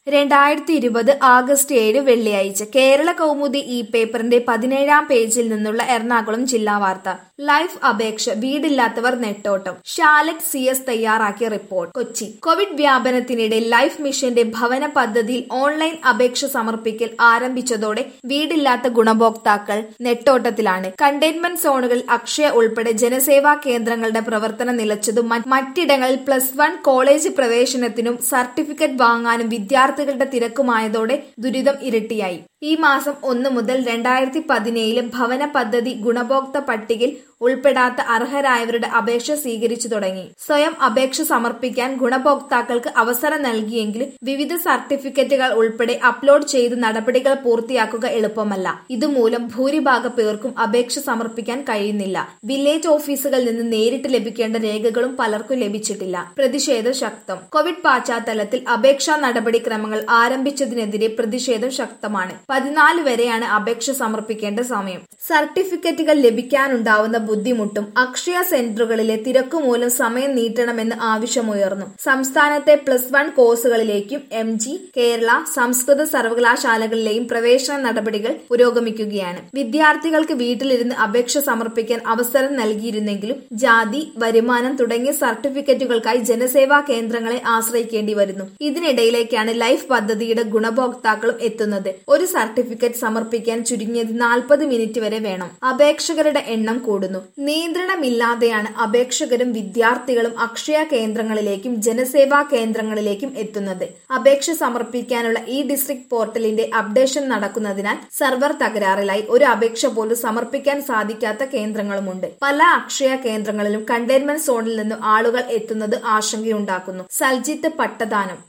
രണ്ടായിരത്തി ഇരുപത് ആഗസ്റ്റ് ഏഴ് വെള്ളിയാഴ്ച കേരള കൗമുദി ഈ പേപ്പറിന്റെ പതിനേഴാം പേജിൽ നിന്നുള്ള എറണാകുളം ജില്ലാ വാർത്ത ലൈഫ് അപേക്ഷ വീടില്ലാത്തവർ നെട്ടോട്ടം ഷാലറ്റ് സി എസ് തയ്യാറാക്കിയ റിപ്പോർട്ട് കൊച്ചി കോവിഡ് വ്യാപനത്തിനിടെ ലൈഫ് മിഷന്റെ ഭവന പദ്ധതിയിൽ ഓൺലൈൻ അപേക്ഷ സമർപ്പിക്കൽ ആരംഭിച്ചതോടെ വീടില്ലാത്ത ഗുണഭോക്താക്കൾ നെട്ടോട്ടത്തിലാണ് കണ്ടെയ്ൻമെന്റ് സോണുകളിൽ അക്ഷയ ഉൾപ്പെടെ ജനസേവാ കേന്ദ്രങ്ങളുടെ പ്രവർത്തനം നിലച്ചതും മ- മറ്റിടങ്ങളിൽ പ്ലസ് വൺ കോളേജ് പ്രവേശനത്തിനും സർട്ടിഫിക്കറ്റ് വാങ്ങാനും വിദ്യാർത്ഥികളുടെ തിരക്കുമായതോടെ ദുരിതം ഇരട്ടിയായി ഈ മാസം ഒന്ന് മുതൽ രണ്ടായിരത്തി പതിനേഴിലെ ഭവന പദ്ധതി ഗുണഭോക്ത പട്ടികയിൽ ഉൾപ്പെടാത്ത അർഹരായവരുടെ അപേക്ഷ സ്വീകരിച്ചു തുടങ്ങി സ്വയം അപേക്ഷ സമർപ്പിക്കാൻ ഗുണഭോക്താക്കൾക്ക് അവസരം നൽകിയെങ്കിലും വിവിധ സർട്ടിഫിക്കറ്റുകൾ ഉൾപ്പെടെ അപ്ലോഡ് ചെയ്ത് നടപടികൾ പൂർത്തിയാക്കുക എളുപ്പമല്ല ഇതുമൂലം ഭൂരിഭാഗ പേർക്കും അപേക്ഷ സമർപ്പിക്കാൻ കഴിയുന്നില്ല വില്ലേജ് ഓഫീസുകളിൽ നിന്ന് നേരിട്ട് ലഭിക്കേണ്ട രേഖകളും പലർക്കും ലഭിച്ചിട്ടില്ല പ്രതിഷേധം ശക്തം കോവിഡ് പശ്ചാത്തലത്തിൽ അപേക്ഷാ നടപടിക്രമങ്ങൾ ആരംഭിച്ചതിനെതിരെ പ്രതിഷേധം ശക്തമാണ് പതിനാല് വരെയാണ് അപേക്ഷ സമർപ്പിക്കേണ്ട സമയം സർട്ടിഫിക്കറ്റുകൾ ലഭിക്കാനുണ്ടാവുന്ന ബുദ്ധിമുട്ടും അക്ഷയ സെന്ററുകളിലെ തിരക്കുമൂലം സമയം നീട്ടണമെന്ന് ആവശ്യമുയർന്നു സംസ്ഥാനത്തെ പ്ലസ് വൺ കോഴ്സുകളിലേക്കും എം ജി കേരള സംസ്കൃത സർവകലാശാലകളിലെയും പ്രവേശന നടപടികൾ പുരോഗമിക്കുകയാണ് വിദ്യാർത്ഥികൾക്ക് വീട്ടിലിരുന്ന് അപേക്ഷ സമർപ്പിക്കാൻ അവസരം നൽകിയിരുന്നെങ്കിലും ജാതി വരുമാനം തുടങ്ങിയ സർട്ടിഫിക്കറ്റുകൾക്കായി ജനസേവാ കേന്ദ്രങ്ങളെ ആശ്രയിക്കേണ്ടി വരുന്നു ഇതിനിടയിലേക്കാണ് ലൈഫ് പദ്ധതിയുടെ ഗുണഭോക്താക്കളും എത്തുന്നത് ഒരു സർട്ടിഫിക്കറ്റ് സമർപ്പിക്കാൻ ചുരുങ്ങിയത് നാൽപ്പത് മിനിറ്റ് വരെ വേണം അപേക്ഷകരുടെ എണ്ണം കൂടുന്നു നിയന്ത്രണമില്ലാതെയാണ് അപേക്ഷകരും വിദ്യാർത്ഥികളും അക്ഷയ കേന്ദ്രങ്ങളിലേക്കും ജനസേവാ കേന്ദ്രങ്ങളിലേക്കും എത്തുന്നത് അപേക്ഷ സമർപ്പിക്കാനുള്ള ഇ ഡിസ്ട്രിക്ട് പോർട്ടലിന്റെ അപ്ഡേഷൻ നടക്കുന്നതിനാൽ സർവർ തകരാറിലായി ഒരു അപേക്ഷ പോലും സമർപ്പിക്കാൻ സാധിക്കാത്ത കേന്ദ്രങ്ങളുമുണ്ട് പല അക്ഷയ കേന്ദ്രങ്ങളിലും കണ്ടെയ്ൻമെന്റ് സോണിൽ നിന്നും ആളുകൾ എത്തുന്നത് ആശങ്കയുണ്ടാക്കുന്നു സൽജിത്ത് പട്ടദാനം